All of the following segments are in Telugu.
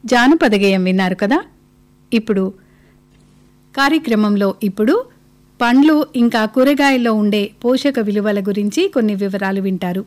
జానపద గేయం విన్నారు కదా ఇప్పుడు కార్యక్రమంలో ఇప్పుడు పండ్లు ఇంకా కూరగాయల్లో ఉండే పోషక విలువల గురించి కొన్ని వివరాలు వింటారు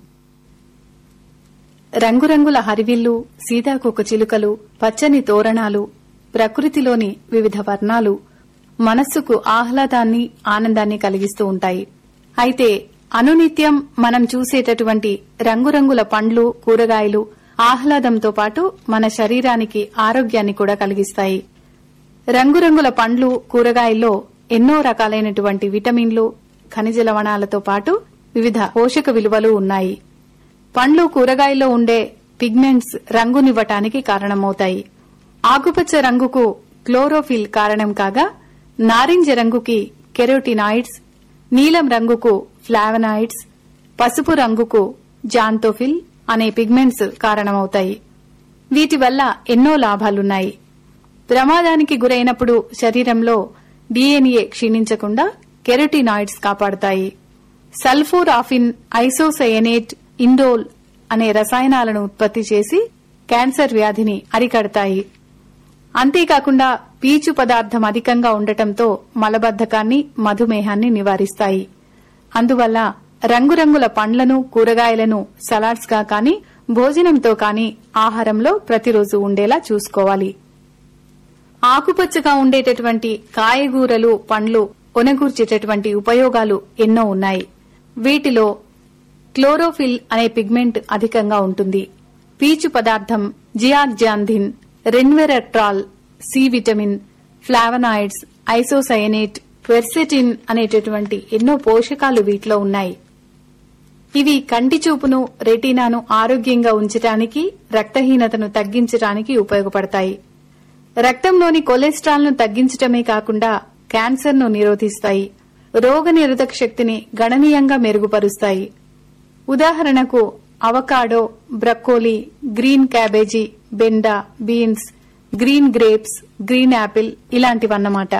రంగురంగుల హరివిల్లు సీతాకోక చిలుకలు పచ్చని తోరణాలు ప్రకృతిలోని వివిధ వర్ణాలు మనస్సుకు ఆహ్లాదాన్ని ఆనందాన్ని కలిగిస్తూ ఉంటాయి అయితే అనునిత్యం మనం చూసేటటువంటి రంగురంగుల పండ్లు కూరగాయలు ఆహ్లాదంతో పాటు మన శరీరానికి ఆరోగ్యాన్ని కూడా కలిగిస్తాయి రంగురంగుల పండ్లు కూరగాయల్లో ఎన్నో రకాలైనటువంటి విటమిన్లు ఖనిజ లవణాలతో పాటు వివిధ పోషక విలువలు ఉన్నాయి పండ్లు కూరగాయల్లో ఉండే పిగ్మెంట్స్ రంగునివ్వటానికి కారణమవుతాయి ఆకుపచ్చ రంగుకు క్లోరోఫిల్ కారణం కాగా నారింజ రంగుకి కెరోటినాయిడ్స్ నీలం రంగుకు ఫ్లావనాయిడ్స్ పసుపు రంగుకు జాంతోఫిల్ అనే పిగ్మెంట్స్ కారణమవుతాయి వీటి వల్ల ఎన్నో లాభాలున్నాయి ప్రమాదానికి గురైనప్పుడు శరీరంలో డిఎన్ఏ క్షీణించకుండా కెరటినాయిడ్స్ కాపాడుతాయి సల్ఫోరాఫిన్ ఐసోసయనేట్ ఇండోల్ అనే రసాయనాలను ఉత్పత్తి చేసి క్యాన్సర్ వ్యాధిని అరికడతాయి అంతేకాకుండా పీచు పదార్థం అధికంగా ఉండటంతో మలబద్ధకాన్ని మధుమేహాన్ని నివారిస్తాయి అందువల్ల రంగురంగుల పండ్లను కూరగాయలను సలాడ్స్ గా కానీ భోజనంతో కానీ ఆహారంలో ప్రతిరోజు ఉండేలా చూసుకోవాలి ఆకుపచ్చగా ఉండేటటువంటి కాయగూరలు పండ్లు ఒనగూర్చేటటువంటి ఉపయోగాలు ఎన్నో ఉన్నాయి వీటిలో క్లోరోఫిల్ అనే పిగ్మెంట్ అధికంగా ఉంటుంది పీచు పదార్థం zeaxanthin resveratrol C vitamin flavonoids isocyanate quercetin అనేటటువంటి ఎన్నో పోషకాలు వీటిలో ఉన్నాయి ఇవి కంటి చూపును రెటీనాను ఆరోగ్యంగా ఉంచటానికి రక్తహీనతను తగ్గించడానికి ఉపయోగపడతాయి రక్తంలోని కొలెస్ట్రాల్ ను తగ్గించటమే కాకుండా క్యాన్సర్ ను నిరోధిస్తాయి రోగ నిరోధక శక్తిని గణనీయంగా మెరుగుపరుస్తాయి ఉదాహరణకు అవకాడో బ్రక్కోలీ గ్రీన్ క్యాబేజీ బెండ beans green grapes green apple ఇలాంటివన్నమాట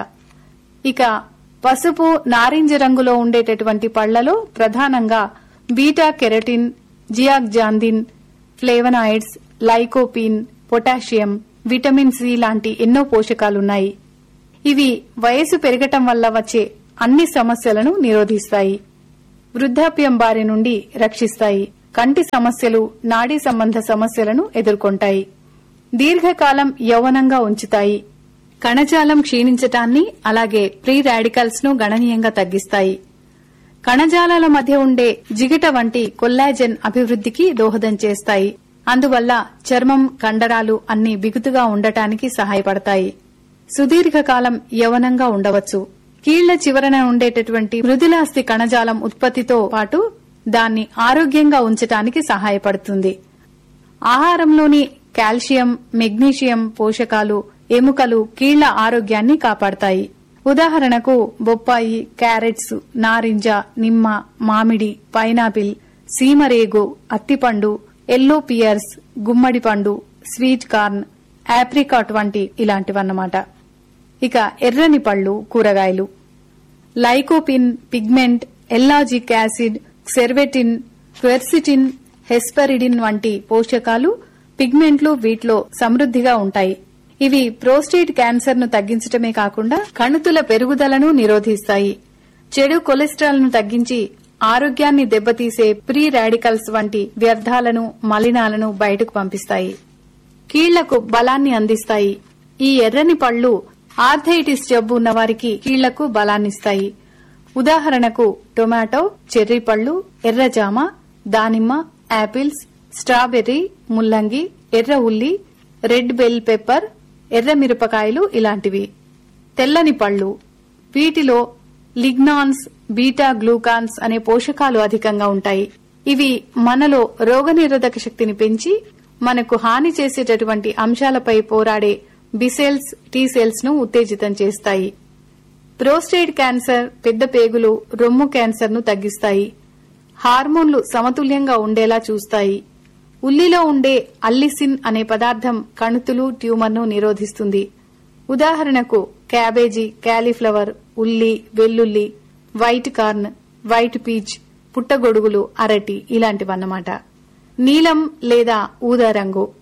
ఇక పసుపు నారింజ రంగులో ఉండేటటువంటి పళ్లలో ప్రధానంగా beta carotene zeaxanthin flavonoids lycopene potassium vitamin C లాంటి ఎన్నో పోషకాలున్నాయి ఇవి వయసు పెరగటం వల్ల వచ్చే అన్ని సమస్యలను నిరోధిస్తాయి వృద్ధాప్యం బారి నుండి రక్షిస్తాయి కంటి సమస్యలు నాడీ సంబంధ సమస్యలను ఎదుర్కొంటాయి దీర్ఘకాలం యౌవనంగా ఉంచుతాయి కణజాలం క్షీణించటాన్ని అలాగే ప్రీ రాడికల్స్ ను గణనీయంగా తగ్గిస్తాయి కణజాలాల మధ్య ఉండే జిగిట వంటి కొల్లాజెన్ అభివృద్ధికి దోహదం చేస్తాయి అందువల్ల చర్మం కండరాలు అన్ని బిగుతుగా ఉండటానికి సహాయపడతాయి సుదీర్ఘకాలం యవనంగా ఉండవచ్చు కీళ్ల చివరన ఉండేటటువంటి మృదులాస్థి కణజాలం ఉత్పత్తితో పాటు దాన్ని ఆరోగ్యంగా ఉంచటానికి సహాయపడుతుంది ఆహారంలోని కాల్షియం మెగ్నీషియం పోషకాలు ఎముకలు కీళ్ల ఆరోగ్యాన్ని కాపాడతాయి ఉదాహరణకు బొప్పాయి క్యారెట్స్ నారింజ నిమ్మ మామిడి పైనాపిల్ సీమరేగు అత్తిపండు ఎల్లో పియర్స్ గుమ్మడి పండు స్వీట్ కార్న్ ఆప్రికాట్ వంటి ఇలాంటివన్నమాట ఇక ఎర్రని పళ్ళు కూరగాయలు లైకోపిన్ పిగ్మెంట్ ఎల్లాజిక్ యాసిడ్ సెర్వెటిన్ క్వెర్సిటిన్ హెస్పరిడిన్ వంటి పోషకాలు పిగ్మెంట్లు వీటిలో సమృద్ధిగా ఉంటాయి ఇవి ప్రోస్టేట్ క్యాన్సర్ ను తగ్గించటమే కాకుండా కణుతుల పెరుగుదలను నిరోధిస్తాయి చెడు కొలెస్ట్రాల్ ను తగ్గించి ఆరోగ్యాన్ని దెబ్బతీసే ప్రీ రాడికల్స్ వంటి వ్యర్థాలను మలినాలను బయటకు పంపిస్తాయి కీళ్లకు బలాన్ని అందిస్తాయి ఈ ఎర్రని పళ్లు ఆర్థైటిస్ జబ్బు ఉన్నవారికి కీళ్లకు బలాన్నిస్తాయి ఉదాహరణకు టొమాటో చెర్రీ పళ్లు ఎర్రజామ దానిమ్మ యాపిల్స్ స్ట్రాబెర్రీ ముల్లంగి ఎర్ర ఉల్లి రెడ్ బెల్ పెప్పర్ ఎర్ర మిరపకాయలు ఇలాంటివి తెల్లని పళ్ళు వీటిలో లిగ్నాన్స్ బీటా గ్లూకాన్స్ అనే పోషకాలు అధికంగా ఉంటాయి ఇవి మనలో రోగనిరోధక శక్తిని పెంచి మనకు హాని చేసేటటువంటి అంశాలపై పోరాడే బిసెల్స్ టీ సెల్స్ ను ఉత్తేజితం చేస్తాయి ప్రోస్టేట్ క్యాన్సర్ పెద్ద పేగులు రొమ్ము క్యాన్సర్ ను తగ్గిస్తాయి హార్మోన్లు సమతుల్యంగా ఉండేలా చూస్తాయి ఉల్లిలో ఉండే అల్లిసిన్ అనే పదార్థం కణుతులు ట్యూమర్ను నిరోధిస్తుంది ఉదాహరణకు క్యాబేజీ క్యాలీఫ్లవర్ ఉల్లి వెల్లుల్లి వైట్ కార్న్ వైట్ పీచ్ పుట్టగొడుగులు అరటి ఇలాంటివన్నమాట నీలం లేదా ఊదా రంగు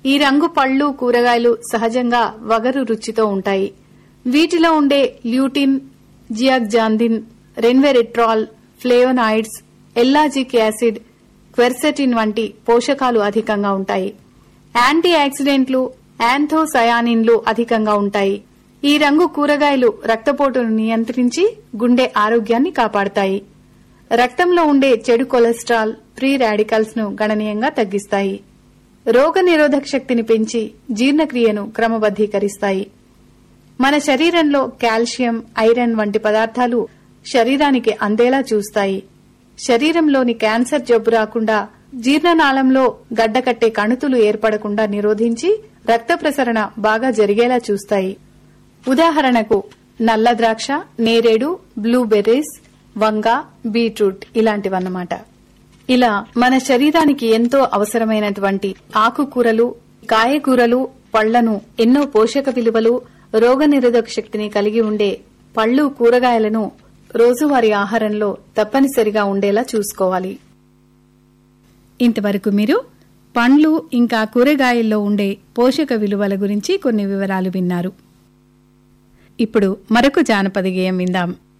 ఈ రంగు పళ్ళు కూరగాయలు సహజంగా వగరు రుచితో ఉంటాయి వీటిలో ఉండే lutein zeaxanthin resveratrol flavonoids ellagic acid quercetin వంటి పోషకాలు అధికంగా ఉంటాయి యాంటీ ఆక్సిడెంట్లు యాంథోసయానిన్లు అధికంగా ఉంటాయి ఈ రంగు కూరగాయలు రక్తపోటును నియంత్రించి గుండె ఆరోగ్యాన్ని కాపాడతాయి రక్తంలో ఉండే చెడు కొలెస్ట్రాల్ ఫ్రీ రాడికల్స్ ను గణనీయంగా తగ్గిస్తాయి రోగ నిరోధక శక్తిని పెంచి జీర్ణక్రియను క్రమబద్దీకరిస్తాయి మన శరీరంలో కాల్షియం ఐరన్ వంటి పదార్థాలు శరీరానికి అందేలా చూస్తాయి శరీరంలోని క్యాన్సర్ జబ్బు రాకుండా జీర్ణనాళంలో గడ్డకట్టే కణుతులు ఏర్పడకుండా నిరోధించి రక్త ప్రసరణ బాగా జరిగేలా చూస్తాయి ఉదాహరణకు నల్ల ద్రాక్ష నేరేడు బ్లూబెర్రీస్ వంగ బీట్రూట్ ఇలాంటివన్నమాట ఇలా మన శరీరానికి ఎంతో అవసరమైనటువంటి ఆకుకూరలు కాయగూరలు పళ్లను ఎన్నో పోషక విలువలు రోగనిరోధక శక్తిని కలిగి ఉండే పళ్ళు కూరగాయలను రోజువారీ ఆహారంలో తప్పనిసరిగా ఉండేలా చూసుకోవాలి ఇంతవరకు మీరు పండ్లు ఇంకా కూరగాయల్లో ఉండే పోషక విలువల గురించి కొన్ని వివరాలు విన్నారు ఇప్పుడు మరొక జానపద గేయం విందాం